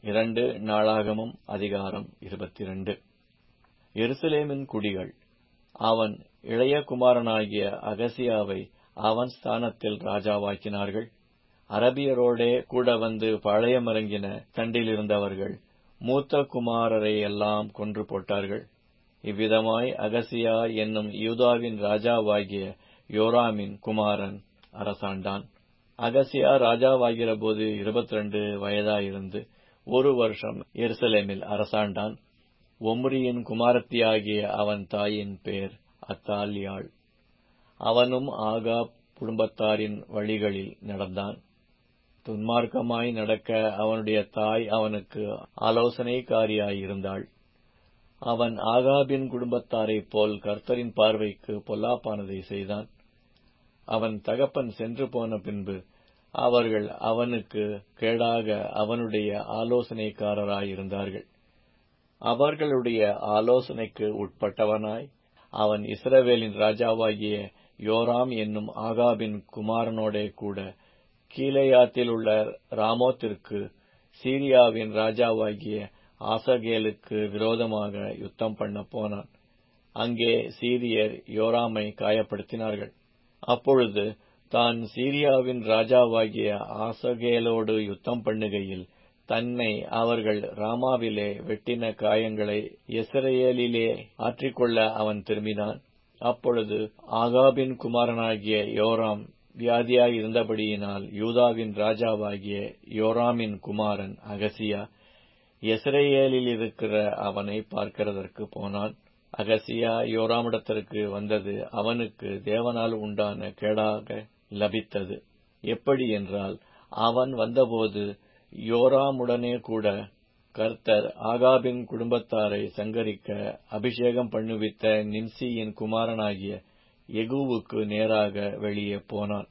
இரண்டு நாளாகமம் அதிகாரம் இருபத்திரண்டு எருசலேமின் குடிகள் அவன் இளைய குமாரனாகிய அகசியாவை அவன் ஸ்தானத்தில் ராஜாவாக்கினார்கள் அரபியரோடே கூட வந்து பாளையமிறங்கின தண்டிலிருந்தவர்கள் மூத்த குமாரரை எல்லாம் கொன்று போட்டார்கள் இவ்விதமாய் அகசியா என்னும் யூதாவின் ராஜாவாகிய யோராமின் குமாரன் அரசாண்டான் அகசியா ராஜாவாகிறபோது இருபத்தி ரெண்டு வயதாயிருந்து ஒரு வருஷம் எருசலேமில் அரசாண்டான் ஒம்ரியின் குமாரத்தியாகிய அவன் தாயின் பேர் அத்தாலியாள் அவனும் ஆகாப் குடும்பத்தாரின் வழிகளில் நடந்தான் துன்மார்க்கமாய் நடக்க அவனுடைய தாய் அவனுக்கு ஆலோசனைக்காரியாயிருந்தாள் அவன் ஆகாபின் குடும்பத்தாரைப் போல் கர்த்தரின் பார்வைக்கு பொல்லாப்பானதை செய்தான் அவன் தகப்பன் சென்று போன பின்பு அவர்கள் அவனுக்கு கேடாக அவனுடைய ஆலோசனைக்காரராயிருந்தார்கள் அவர்களுடைய ஆலோசனைக்கு உட்பட்டவனாய் அவன் இஸ்ரவேலின் ராஜாவாகிய யோராம் என்னும் ஆகாபின் குமாரனோடே கூட கீலேயாத்தில் உள்ள ராமோத்திற்கு சீரியாவின் ராஜாவாகிய ஆசகேலுக்கு விரோதமாக யுத்தம் பண்ண போனான் அங்கே சீரியர் யோராமை காயப்படுத்தினார்கள் அப்பொழுது தான் சீரியாவின் ராஜாவாகிய ஆசகேலோடு யுத்தம் பண்ணுகையில் தன்னை அவர்கள் ராமாவிலே வெட்டின காயங்களை எஸ்ரேலிலே ஆற்றிக்கொள்ள அவன் திரும்பினான் அப்பொழுது ஆகாபின் குமாரனாகிய யோராம் வியாதியாயிருந்தபடியினால் யூதாவின் ராஜாவாகிய யோராமின் குமாரன் அகசியா எஸ்ரேலில் இருக்கிற அவனை பார்க்கிறதற்கு போனான் அகசியா யோராமிடத்திற்கு வந்தது அவனுக்கு தேவனால் உண்டான கேடாக லபித்தது எப்படி என்றால் அவன் வந்தபோது யோராமுடனே கூட கர்த்தர் ஆகாபின் குடும்பத்தாரை சங்கரிக்க அபிஷேகம் பண்ணுவித்த நிம்சியின் குமாரனாகிய எகுவுக்கு நேராக வெளியே போனான்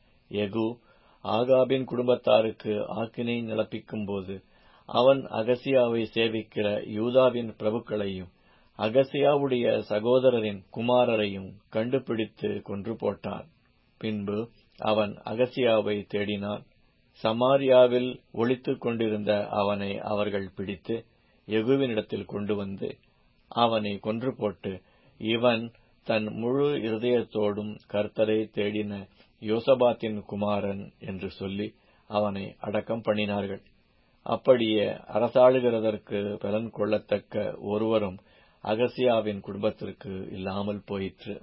எகு ஆகாபின் குடும்பத்தாருக்கு ஆக்கினை நிலப்பிக்கும்போது அவன் அகசியாவை சேவிக்கிற யூதாவின் பிரபுக்களையும் அகசியாவுடைய சகோதரரின் குமாரரையும் கண்டுபிடித்து கொன்று போட்டான் பின்பு அவன் அகசியாவை தேடினான் சமாரியாவில் ஒளித்துக் கொண்டிருந்த அவனை அவர்கள் பிடித்து எகுவினிடத்தில் கொண்டு வந்து அவனை கொன்று போட்டு இவன் தன் முழு இருதயத்தோடும் கர்த்தரை தேடின யோசபாத்தின் குமாரன் என்று சொல்லி அவனை அடக்கம் பண்ணினார்கள் அப்படியே அரசாளுகிறதற்கு பலன் கொள்ளத்தக்க ஒருவரும் அகசியாவின் குடும்பத்திற்கு இல்லாமல் போயிற்று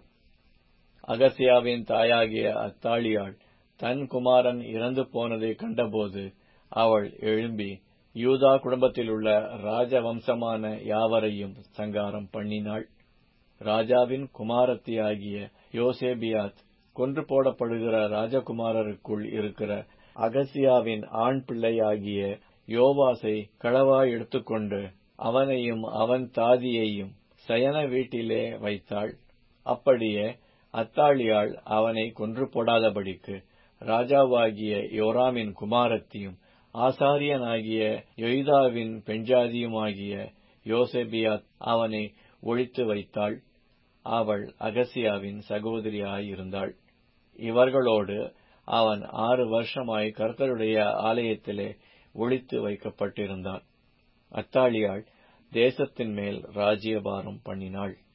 அகசியாவின் தாயாகிய அத்தாளியாள் தன் குமாரன் இறந்து போனதை கண்டபோது அவள் எழும்பி யூதா குடும்பத்தில் உள்ள ராஜவம்சமான யாவரையும் சங்காரம் பண்ணினாள் ராஜாவின் குமாரத்தியாகிய யோசேபியாத் கொன்று போடப்படுகிற ராஜகுமாரருக்குள் இருக்கிற அகசியாவின் ஆண் பிள்ளையாகிய யோவாசை களவாய் எடுத்துக்கொண்டு அவனையும் அவன் தாதியையும் சயன வீட்டிலே வைத்தாள் அப்படியே அத்தாளியாள் அவனை கொன்று போடாதபடிக்கு ராஜாவாகிய யோராமின் குமாரத்தியும் ஆசாரியனாகிய யொய்தாவின் பெண்ஜாதியுமாகிய யோசேபியாத் அவனை ஒழித்து வைத்தாள் அவள் அகசியாவின் சகோதரியாயிருந்தாள் இவர்களோடு அவன் ஆறு வருஷமாய் கர்த்தருடைய ஆலயத்திலே ஒழித்து வைக்கப்பட்டிருந்தான் அத்தாளியாள் தேசத்தின் மேல் ராஜ்யபாரம் பண்ணினாள்